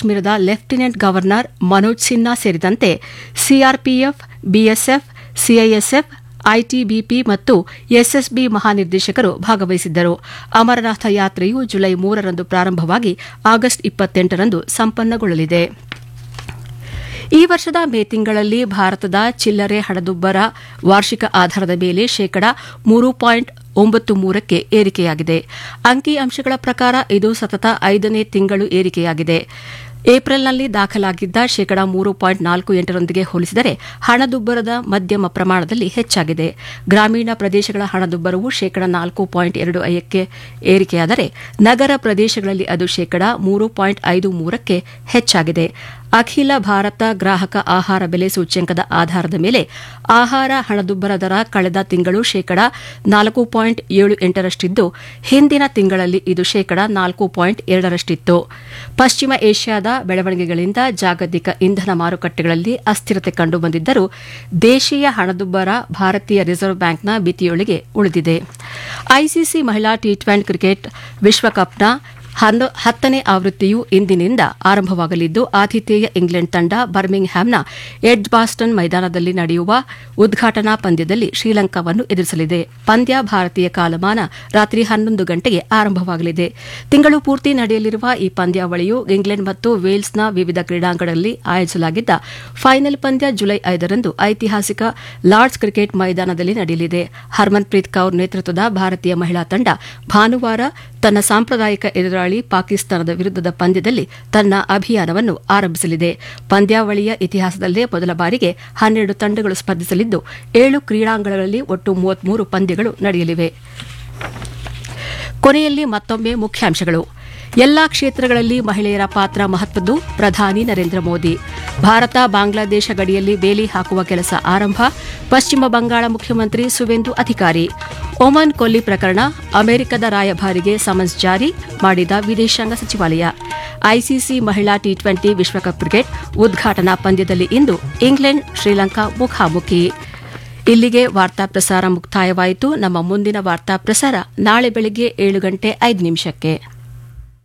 ಕಾಶ್ಮೀರದ lieutenant governor Manoj Sinha ಸೇರಿದಂತೆ CRPF BSF CISF ITBP ಮತ್ತು ಎಸ್ಎಸ್ಬಿ ಮಹಾನಿರ್ದೇಶಕರು ಭಾಗವಹಿಸಿದ್ದರು ಅಮರನಾಥ ಯಾತ್ರೆಯು ಜುಲೈ ಮೂರರಂದು ಪ್ರಾರಂಭವಾಗಿ ಆಗಸ್ಟ್ ಇಪ್ಪತ್ತೆಂಟರಂದು ಸಂಪನ್ನಗೊಳ್ಳಲಿದೆ ಈ ವರ್ಷದ ಮೇ ತಿಂಗಳಲ್ಲಿ ಭಾರತದ ಚಿಲ್ಲರೆ ಹಣದುಬ್ಬರ ವಾರ್ಷಿಕ ಆಧಾರದ ಮೇಲೆ ಶೇಕಡಾ ಮೂರು ಪಾಯಿಂಟ್ ಒಂಬತ್ತು ಮೂರಕ್ಕೆ ಏರಿಕೆಯಾಗಿದೆ ಅಂಕಿ ಅಂಶಗಳ ಪ್ರಕಾರ ಇದು ಸತತ ಐದನೇ ತಿಂಗಳು ಏರಿಕೆಯಾಗಿದೆ ಏಪ್ರಿಲ್ನಲ್ಲಿ ದಾಖಲಾಗಿದ್ದ ಶೇಕಡಾ ಮೂರು ಪಾಯಿಂಟ್ ನಾಲ್ಕು ಎಂಟರೊಂದಿಗೆ ಹೋಲಿಸಿದರೆ ಹಣದುಬ್ಬರದ ಮಧ್ಯಮ ಪ್ರಮಾಣದಲ್ಲಿ ಹೆಚ್ಚಾಗಿದೆ ಗ್ರಾಮೀಣ ಪ್ರದೇಶಗಳ ಹಣದುಬ್ಬರವು ಶೇಕಡಾ ನಾಲ್ಕು ಪಾಯಿಂಟ್ ಎರಡು ಐದಕ್ಕೆ ಏರಿಕೆಯಾದರೆ ನಗರ ಪ್ರದೇಶಗಳಲ್ಲಿ ಅದು ಶೇಕಡಾ ಮೂರು ಪಾಯಿಂಟ್ ಐದು ಮೂರಕ್ಕೆ ಹೆಚ್ಚಾಗಿದೆ ಅಖಿಲ ಭಾರತ ಗ್ರಾಹಕ ಆಹಾರ ಬೆಲೆ ಸೂಚ್ಯಂಕದ ಆಧಾರದ ಮೇಲೆ ಆಹಾರ ಹಣದುಬ್ಬರ ದರ ಕಳೆದ ತಿಂಗಳು ಶೇಕಡಾ ನಾಲ್ಕು ಪಾಯಿಂಟ್ ಏಳು ಎಂಟರಷ್ಟಿದ್ದು ಹಿಂದಿನ ತಿಂಗಳಲ್ಲಿ ಇದು ಶೇಕಡಾ ನಾಲ್ಕು ಪಾಯಿಂಟ್ ಎರಡರಷ್ಟಿತ್ತು ಪಶ್ಚಿಮ ಏಷ್ಯಾದ ಬೆಳವಣಿಗೆಗಳಿಂದ ಜಾಗತಿಕ ಇಂಧನ ಮಾರುಕಟ್ಟೆಗಳಲ್ಲಿ ಅಸ್ಥಿರತೆ ಕಂಡುಬಂದಿದ್ದರೂ ದೇಶೀಯ ಹಣದುಬ್ಬರ ಭಾರತೀಯ ರಿಸರ್ವ್ ಬ್ಯಾಂಕ್ನ ಮಿತಿಯೊಳಗೆ ಉಳಿದಿದೆ ಐಸಿಸಿ ಮಹಿಳಾ ಟಿ ಟ್ವೆಂಟಿ ಕ್ರಿಕೆಟ್ ವಿಶ್ವಕಪ್ನ ಹತ್ತನೇ ಆವೃತ್ತಿಯು ಇಂದಿನಿಂದ ಆರಂಭವಾಗಲಿದ್ದು ಆತಿಥೇಯ ಇಂಗ್ಲೆಂಡ್ ತಂಡ ಬರ್ಮಿಂಗ್ ಹ್ಯಾಮ್ನ ಎಡ್ ಬಾಸ್ಟನ್ ಮೈದಾನದಲ್ಲಿ ನಡೆಯುವ ಉದ್ಘಾಟನಾ ಪಂದ್ಯದಲ್ಲಿ ಶ್ರೀಲಂಕಾವನ್ನು ಎದುರಿಸಲಿದೆ ಪಂದ್ಯ ಭಾರತೀಯ ಕಾಲಮಾನ ರಾತ್ರಿ ಹನ್ನೊಂದು ಗಂಟೆಗೆ ಆರಂಭವಾಗಲಿದೆ ತಿಂಗಳು ಪೂರ್ತಿ ನಡೆಯಲಿರುವ ಈ ಪಂದ್ಯಾವಳಿಯು ಇಂಗ್ಲೆಂಡ್ ಮತ್ತು ವೇಲ್ಸ್ನ ವಿವಿಧ ಕ್ರೀಡಾಂಗಣಗಳಲ್ಲಿ ಆಯೋಜಿಸಲಾಗಿದ್ದ ಫೈನಲ್ ಪಂದ್ಯ ಜುಲೈ ಐದರಂದು ಐತಿಹಾಸಿಕ ಲಾರ್ಡ್ಸ್ ಕ್ರಿಕೆಟ್ ಮೈದಾನದಲ್ಲಿ ನಡೆಯಲಿದೆ ಹರ್ಮನ್ಪ್ರೀತ್ ಕೌರ್ ನೇತೃತ್ವದ ಭಾರತೀಯ ಮಹಿಳಾ ತಂಡ ಭಾನುವಾರ ತನ್ನ ಸಾಂಪ್ರದಾಯಿಕ ಎದುರಾಳಿ ಪಾಕಿಸ್ತಾನದ ವಿರುದ್ಧದ ಪಂದ್ಯದಲ್ಲಿ ತನ್ನ ಅಭಿಯಾನವನ್ನು ಆರಂಭಿಸಲಿದೆ ಪಂದ್ಯಾವಳಿಯ ಇತಿಹಾಸದಲ್ಲೇ ಮೊದಲ ಬಾರಿಗೆ ಹನ್ನೆರಡು ತಂಡಗಳು ಸ್ಪರ್ಧಿಸಲಿದ್ದು ಏಳು ಕ್ರೀಡಾಂಗಣಗಳಲ್ಲಿ ಒಟ್ಟು ಮೂವತ್ಮೂರು ಪಂದ್ಯಗಳು ನಡೆಯಲಿವೆ ಕೊನೆಯಲ್ಲಿ ಮತ್ತೊಮ್ಮೆ ಮುಖ್ಯಾಂಶಗಳು ಎಲ್ಲಾ ಕ್ಷೇತ್ರಗಳಲ್ಲಿ ಮಹಿಳೆಯರ ಪಾತ್ರ ಮಹತ್ವದ್ದು ಪ್ರಧಾನಿ ನರೇಂದ್ರ ಮೋದಿ ಭಾರತ ಬಾಂಗ್ಲಾದೇಶ ಗಡಿಯಲ್ಲಿ ಬೇಲಿ ಹಾಕುವ ಕೆಲಸ ಆರಂಭ ಪಶ್ಚಿಮ ಬಂಗಾಳ ಮುಖ್ಯಮಂತ್ರಿ ಸುವೆಂದು ಅಧಿಕಾರಿ ಒಮನ್ ಕೊಲ್ಲಿ ಪ್ರಕರಣ ಅಮೆರಿಕದ ರಾಯಭಾರಿಗೆ ಸಮನ್ಸ್ ಜಾರಿ ಮಾಡಿದ ವಿದೇಶಾಂಗ ಸಚಿವಾಲಯ ಐಸಿಸಿ ಮಹಿಳಾ ಟಿ ಟ್ವೆಂಟಿ ವಿಶ್ವಕಪ್ ಕ್ರಿಕೆಟ್ ಉದ್ಘಾಟನಾ ಪಂದ್ಯದಲ್ಲಿ ಇಂದು ಇಂಗ್ಲೆಂಡ್ ಶ್ರೀಲಂಕಾ ಮುಖಾಮುಖಿ ಇಲ್ಲಿಗೆ ವಾರ್ತಾ ಪ್ರಸಾರ ಮುಕ್ತಾಯವಾಯಿತು ನಮ್ಮ ಮುಂದಿನ ವಾರ್ತಾ ಪ್ರಸಾರ ನಾಳೆ ಬೆಳಗ್ಗೆ ಏಳು ಗಂಟೆ ಐದು ನಿಮಿಷಕ್ಕೆ